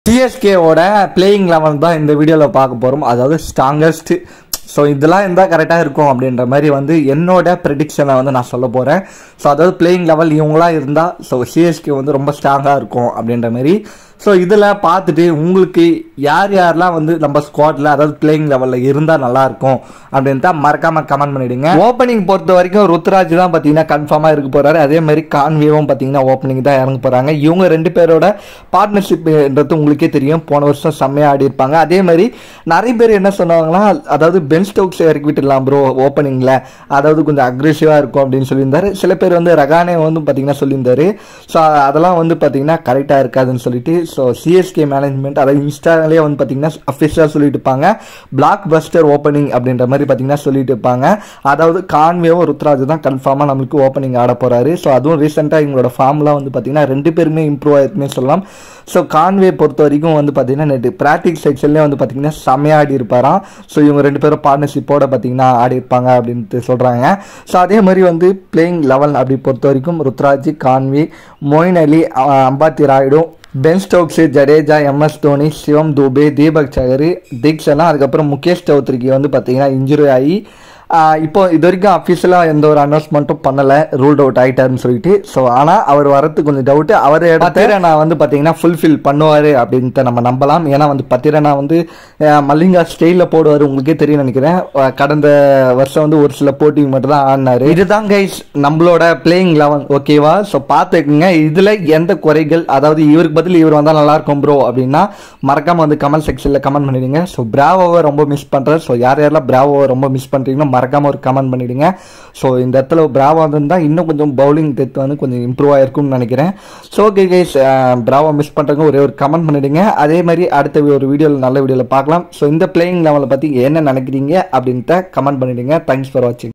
சிஎஸ்கேவோட playing eleven தான் இந்த வீடியோவில் பார்க்க போகிறோம் அதாவது ஸ்ட்ராங்கஸ்ட் ஸோ இதெல்லாம் இருந்தால் கரெக்டாக இருக்கும் அப்படின்ற மாதிரி வந்து என்னோட ப்ரெடிக்ஷனை வந்து நான் சொல்ல போகிறேன் ஸோ அதாவது பிளேயிங் லெவல் இவங்களாம் இருந்தால் ஸோ சிஎஸ்கே வந்து ரொம்ப ஸ்ட்ராங்காக இருக்கும் அப்படின்ற மாதிரி ஸோ இதில் பார்த்துட்டு உங்களுக்கு யார் யாரெல்லாம் வந்து நம்ம ஸ்குவாடில் அதாவது பிளேயிங் லெவலில் இருந்தால் நல்லாயிருக்கும் அப்படின்ட்டு மறக்காமல் கமெண்ட் பண்ணிவிடுங்க ஓப்பனிங் பொறுத்த வரைக்கும் ருத்ராஜ் தான் பார்த்தீங்கன்னா கன்ஃபார்மாக இருக்க போகிறாரு அதே மாதிரி கான்வியும் பார்த்தீங்கன்னா ஓப்பனிங் தான் இறங்க போகிறாங்க இவங்க ரெண்டு பேரோட பார்ட்னர்ஷிப்ன்றது உங்களுக்கே தெரியும் போன வருஷம் செம்மையாக ஆடி இருப்பாங்க அதே மாதிரி நிறைய பேர் என்ன சொன்னாங்கன்னா அதாவது பென் ஸ்டோக்ஸ் இறக்கி விட்டுடலாம் ப்ரோ ஓப்பனிங்கில் அதாவது கொஞ்சம் அக்ரெசிவாக இருக்கும் அப்படின்னு சொல்லியிருந்தாரு சில பேர் வந்து ரகானே வந்து பார்த்தீங்கன்னா சொல்லியிருந்தாரு ஸோ அதெல்லாம் வந்து பார்த்தீங்கன்னா கரெக்டாக இருக்காதுன்னு சொல்லிட்டு ஸோ சிஎஸ்கே மேனேஜ்மெண்ட் அதாவது இன்ஸ்டாலேயே வந்து பார்த்தீங்கன்னா அஃபிஷியலாக சொல்லிட்டு இருப்பாங்க பிளாக் பஸ்டர் ஓப்பனிங் அப்படின்ற மாதிரி பார்த்தீங்கன்னா சொல்லிட்டு இருப்பாங்க அதாவது கான்வேவும் ருத்ராஜ் தான் கன்ஃபார்மாக நம்மளுக்கு ஓப்பனிங் ஆட போகிறாரு ஸோ அதுவும் ரீசெண்டாக எங்களோட ஃபார்ம்லாம் வந்து பார்த்தீங்கன்னா ரெண்டு பேருமே இம்ப்ரூவ் ஆயிருக்குமே சொல்லலாம் ஸோ கான்வே பொறுத்த வரைக்கும் வந்து பார்த்தீங்கன்னா நேற்று ப்ராக்டிக் செக்ஷன்லேயே வந்து பார்த்தீங்கன்னா செம்மையாக ஆடி இருப்பாராம் ஸோ இவங்க ரெண்டு பேரும் பார்ட்னர்ஷிப்போட பார்த்தீங்கன்னா ஆடி இருப்பாங்க அப்படின்ட்டு சொல்கிறாங்க ஸோ அதே மாதிரி வந்து பிளேயிங் லெவல் அப்படி பொறுத்த வரைக்கும் ருத்ராஜ் கான்வி மொயின் அலி அஹ், Ambati Rayudu Ben Stokes Jadeja MS Dhoni Shivam Dube Deepak Chahar Theekshana அதுக்கப்புறம் முகேஷ் சௌத்ரிக்கு வந்து பார்த்தீங்கன்னா இன்ஜுரி ஆகி ஆஹ் இப்போ இது வரைக்கும் அஃபீஷியலாக எந்த ஒரு அனௌன்ஸ்மெண்ட்டும் பண்ணலை ரூல்ட் அவுட் ஆகிட்டாருன்னு சொல்லிட்டு ஸோ ஆனால் அவர் வரது கொஞ்சம் டவுட்டு அவர் பத்திரனா வந்து பார்த்தீங்கன்னா ஃபுல்ஃபில் பண்ணுவார் அப்படின்ட்டு நம்ம நம்பலாம் ஏன்னா வந்து பத்திரனா வந்து ஆஹ் மல்லிங்கா ஸ்டைலில் போடுவார் உங்களுக்கே தெரியும் நினைக்கிறேன் ஆஹ் கடந்த வருஷம் வந்து ஒரு சில போட்டி மட்டும் தான் ஆடினாரு இதுதான் கைஸ் நம்மளோட பிளேயிங் லெவன் ஓகேவா ஸோ பார்த்துக்குங்க இதில் எந்த குறைகள் அதாவது இவருக்கு பதில் இவர் வந்தால் நல்லா இருக்கும் ப்ரோ அப்படின்னா மறக்காம வந்து கமெண்ட் செக்ஷனில் கமெண்ட் பண்ணிடுங்க ஸோ பிராவோவை ரொம்ப மிஸ் பண்ணுறேன் ஸோ யார் யாரெல்லாம் பிராவோவை ரொம்ப மிஸ் பண்ணுறீங்களோ மறக்காம ஒரு கமெண்ட் பண்ணிடுங்க ஸோ இந்த இடத்துல பிராவோ வந்திருந்தால் இன்னும் கொஞ்சம் பவுலிங் டெத் வந்து கொஞ்சம் இம்ப்ரூவ் ஆயிருக்கும்னு நினைக்கிறேன் so okay guys Bravo miss பண்ணுறவங்க ஒரே ஒரு கமெண்ட் பண்ணிடுங்க அதே மாதிரி அடுத்த ஒரு வீடியோவில் நல்ல வீடியோவில் பார்க்கலாம் ஸோ இந்த பிளேயிங் லெவலை பற்றி என்ன நினைக்கிறீங்க அப்படின்ட்டு கமெண்ட் பண்ணிடுங்க தேங்க்ஸ் ஃபார் வாட்சிங்